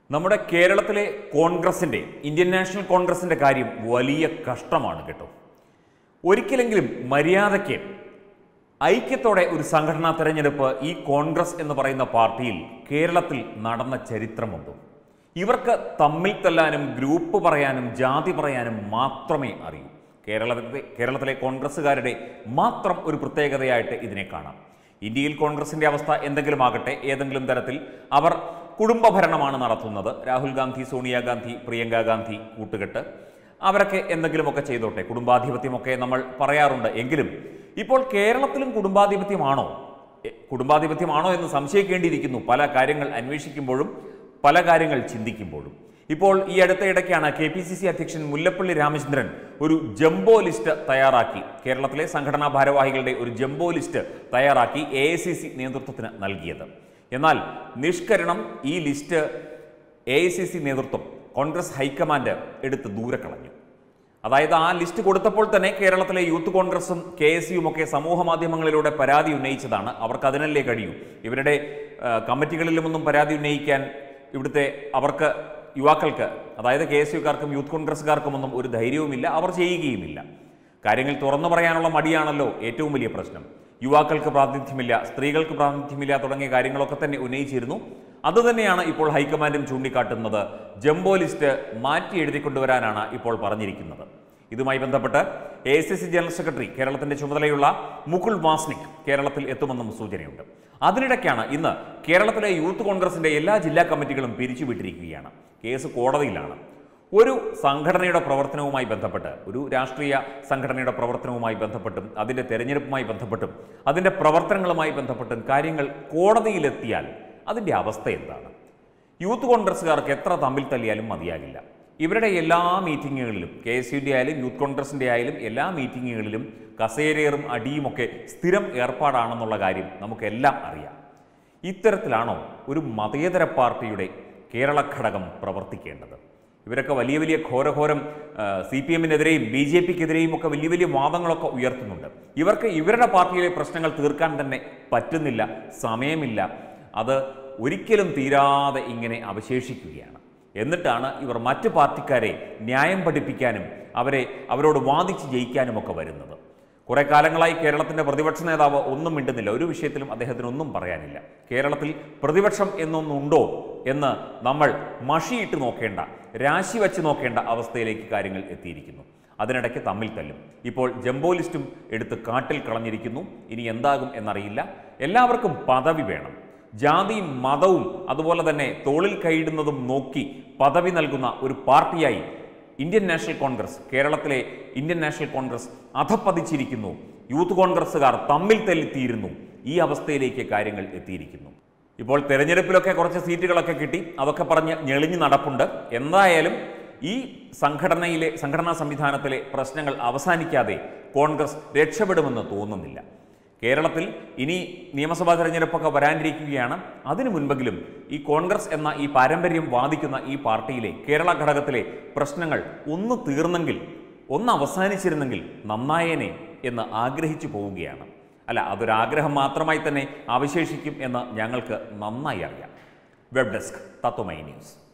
നമ്മുടെ കേരളത്തിലെ കോൺഗ്രസിന്റെ ഇന്ത്യൻ നാഷണൽ കോൺഗ്രസിന്റെ കാര്യം വലിയ കഷ്ടമാണ് കേട്ടോ ഒരിക്കലെങ്കിലും മര്യാദയ്ക്ക് ഐക്യത്തോടെ ഒരു സംഘടനാ തെരഞ്ഞെടുപ്പ് ഈ കോൺഗ്രസ് എന്ന് പറയുന്ന പാർട്ടിയിൽ കേരളത്തിൽ നടന്ന ചരിത്രമുണ്ടോ ഇവർക്ക് തമ്മിൽ തല്ലാനും ഗ്രൂപ്പ് പറയാനും ജാതി പറയാനും മാത്രമേ അറിയൂ കേരളത്തിലെ കേരളത്തിലെ കോൺഗ്രസ്സുകാരുടെ മാത്രം ഒരു പ്രത്യേകതയായിട്ട് ഇതിനെ കാണാം ഇന്ത്യയിൽ കോൺഗ്രസിന്റെ അവസ്ഥ എന്തെങ്കിലും ആകട്ടെ ഏതെങ്കിലും തരത്തിൽ അവർ കുടുംബ ഭരണമാണ് നടത്തുന്നത് രാഹുൽ ഗാന്ധി സോണിയാഗാന്ധി പ്രിയങ്ക ഗാന്ധി കൂട്ടുകെട്ട് അവരൊക്കെ എന്തെങ്കിലുമൊക്കെ ചെയ്തോട്ടെ കുടുംബാധിപത്യമൊക്കെ നമ്മൾ പറയാറുണ്ട് എങ്കിലും ഇപ്പോൾ കേരളത്തിലും കുടുംബാധിപത്യമാണോ എ, കുടുംബാധിപത്യമാണോ എന്ന് സംശയിക്കേണ്ടിയിരിക്കുന്നു പല കാര്യങ്ങൾ അന്വേഷിക്കുമ്പോഴും പല കാര്യങ്ങൾ ചിന്തിക്കുമ്പോഴും ഇപ്പോൾ ഈ അടുത്ത ഇടയ്ക്കാണ് കെ പി സി സി അധ്യക്ഷൻ മുല്ലപ്പള്ളി രാമചന്ദ്രൻ ഒരു ജംബോ ലിസ്റ്റ് തയ്യാറാക്കി കേരളത്തിലെ സംഘടനാ ഭാരവാഹികളുടെ ഒരു ജംബോ ലിസ്റ്റ് തയ്യാറാക്കി എ ഐ സി സി നേതൃത്വത്തിന് നൽകിയത് എന്നാൽ നിഷ്കരണം ഈ list A I C C നേതൃത്വം കോൺഗ്രസ് ഹൈക്കമാൻഡ് എടുത്ത് ദൂരെ കളഞ്ഞു അതായത് ആ ലിസ്റ്റ് കൊടുത്തപ്പോൾ തന്നെ കേരളത്തിലെ യൂത്ത് കോൺഗ്രസും കെ എസ് യുവും ഒക്കെ സമൂഹ മാധ്യമങ്ങളിലൂടെ പരാതി ഉന്നയിച്ചതാണ് അവർക്ക് അതിനല്ലേ കഴിയൂ ഇവരുടെ ആ, കമ്മിറ്റികളിലുമൊന്നും പരാതി ഉന്നയിക്കാൻ ഇവിടുത്തെ അവർക്ക് യുവാക്കൾക്ക് അതായത് കെ എസ് യുക്കാർക്കും യൂത്ത് കോൺഗ്രസ്സുകാർക്കുമൊന്നും ഒരു ധൈര്യവുമില്ല അവർ ചെയ്യുകയുമില്ല കാര്യങ്ങൾ തുറന്നു പറയാനുള്ള മടിയാണല്ലോ ഏറ്റവും വലിയ പ്രശ്നം യുവാക്കൾക്ക് പ്രാതിനിധ്യമില്ല സ്ത്രീകൾക്ക് പ്രാതിനിധ്യമില്ല തുടങ്ങിയ കാര്യങ്ങളൊക്കെ തന്നെ ഉന്നയിച്ചിരുന്നു അതുതന്നെയാണ് ഇപ്പോൾ ഹൈക്കമാൻഡും ചൂണ്ടിക്കാട്ടുന്നത് ജംബോ ലിസ്റ്റ് മാറ്റി എഴുതിക്കൊണ്ടുവരാനാണ് ഇപ്പോൾ പറഞ്ഞിരിക്കുന്നത് ഇതുമായി ബന്ധപ്പെട്ട് A I C C general secretary കേരളത്തിന്റെ ചുമതലയുള്ള മുകുൾ വാസ്നിക് കേരളത്തിൽ എത്തുമെന്നും സൂചനയുണ്ട് അതിനിടയ്ക്കാണ് ഇന്ന് കേരളത്തിലെ യൂത്ത് കോൺഗ്രസിന്റെ എല്ലാ ജില്ലാ കമ്മിറ്റികളും പിരിച്ചുവിട്ടിരിക്കുകയാണ് കേസ് കോടതിയിലാണ് ഒരു സംഘടനയുടെ പ്രവർത്തനവുമായി ബന്ധപ്പെട്ട് ഒരു രാഷ്ട്രീയ സംഘടനയുടെ പ്രവർത്തനവുമായി ബന്ധപ്പെട്ടും അതിൻ്റെ തെരഞ്ഞെടുപ്പുമായി ബന്ധപ്പെട്ടും അതിൻ്റെ പ്രവർത്തനങ്ങളുമായി ബന്ധപ്പെട്ടും കാര്യങ്ങൾ കോടതിയിലെത്തിയാൽ അതിൻ്റെ അവസ്ഥ എന്താണ് യൂത്ത് കോൺഗ്രസ്സുകാർക്ക് എത്ര തമ്മിൽ തല്ലിയാലും മതിയാകില്ല ഇവരുടെ എല്ലാ മീറ്റിങ്ങുകളിലും കെ എസ് യുൻ്റെ ആയാലും യൂത്ത് കോൺഗ്രസിൻ്റെ ആയാലും എല്ലാ മീറ്റിങ്ങുകളിലും കസേരയേറും അടിയുമൊക്കെ സ്ഥിരം ഏർപ്പാടാണെന്നുള്ള കാര്യം നമുക്കെല്ലാം അറിയാം ഇത്തരത്തിലാണോ ഒരു മതേതര പാർട്ടിയുടെ കേരള ഘടകം പ്രവർത്തിക്കേണ്ടത് ഇവരൊക്കെ വലിയ വലിയ ഘോരഘോരം സി പി എമ്മിനെതിരെയും ബി ജെ പിക്കെതിരെയും ഒക്കെ വലിയ വലിയ വാദങ്ങളൊക്കെ ഉയർത്തുന്നുണ്ട് ഇവർക്ക് ഇവരുടെ പാർട്ടിയിലെ പ്രശ്നങ്ങൾ തീർക്കാൻ തന്നെ പറ്റുന്നില്ല സമയമില്ല അത് ഒരിക്കലും തീരാതെ ഇങ്ങനെ അവശേഷിക്കുകയാണ് എന്നിട്ടാണ് ഇവർ മറ്റു പാർട്ടിക്കാരെ ന്യായം പഠിപ്പിക്കാനും അവരെ അവരോട് വാദിച്ച് ജയിക്കാനുമൊക്കെ വരുന്നത് കുറെ കാലങ്ങളായി കേരളത്തിന്റെ പ്രതിപക്ഷ നേതാവ് ഒന്നും മിണ്ടുന്നില്ല ഒരു വിഷയത്തിലും അദ്ദേഹത്തിന് ഒന്നും പറയാനില്ല കേരളത്തിൽ പ്രതിപക്ഷം എന്നൊന്നുണ്ടോ എന്ന് നമ്മൾ മഷിയിട്ട് നോക്കേണ്ട രാശി വെച്ച് നോക്കേണ്ട അവസ്ഥയിലേക്ക് കാര്യങ്ങൾ എത്തിയിരിക്കുന്നു അതിനിടയ്ക്ക് തമ്മിൽ തല്ലും ഇപ്പോൾ ജംബോ ലിസ്റ്റും എടുത്ത് കാട്ടിൽ കളഞ്ഞിരിക്കുന്നു ഇനി എന്താകും എന്നറിയില്ല എല്ലാവർക്കും പദവി വേണം ജാതിയും മതവും അതുപോലെ തന്നെ തോളിൽ കൈയിടുന്നതും നോക്കി പദവി നൽകുന്ന ഒരു പാർട്ടിയായി ഇന്ത്യൻ നാഷണൽ കോൺഗ്രസ് കേരളത്തിലെ ഇന്ത്യൻ നാഷണൽ കോൺഗ്രസ് അധപ്പതിച്ചിരിക്കുന്നു യൂത്ത് കോൺഗ്രസ്സുകാർ തമ്മിൽ തല്ലിത്തീരുന്നു ഈ അവസ്ഥയിലേക്ക് കാര്യങ്ങൾ എത്തിയിരിക്കുന്നു ഇപ്പോൾ തെരഞ്ഞെടുപ്പിലൊക്കെ കുറച്ച് സീറ്റുകളൊക്കെ കിട്ടി അതൊക്കെ പറഞ്ഞ് ഞെളിഞ്ഞു നടപ്പുണ്ട് എന്തായാലും ഈ സംഘടനയിലെ സംഘടനാ സംവിധാനത്തിലെ പ്രശ്നങ്ങൾ അവസാനിക്കാതെ കോൺഗ്രസ് രക്ഷപ്പെടുമെന്ന് തോന്നുന്നില്ല കേരളത്തിൽ ഇനി നിയമസഭാ തെരഞ്ഞെടുപ്പൊക്കെ വരാനിരിക്കുകയാണ് അതിനു മുൻപെങ്കിലും ഈ കോൺഗ്രസ് എന്ന ഈ പാരമ്പര്യം വാദിക്കുന്ന ഈ പാർട്ടിയിലെ കേരള ഘടകത്തിലെ പ്രശ്നങ്ങൾ ഒന്ന് തീർന്നെങ്കിൽ ഒന്ന് അവസാനിച്ചിരുന്നെങ്കിൽ നന്നായേനെ എന്ന് ആഗ്രഹിച്ചു പോവുകയാണ് അല്ല അതൊരാഗ്രഹം മാത്രമായി തന്നെ അവശേഷിക്കും എന്ന് ഞങ്ങൾക്ക് നന്നായി അറിയാം വെബ് ഡെസ്ക് തത്വമൈ ന്യൂസ്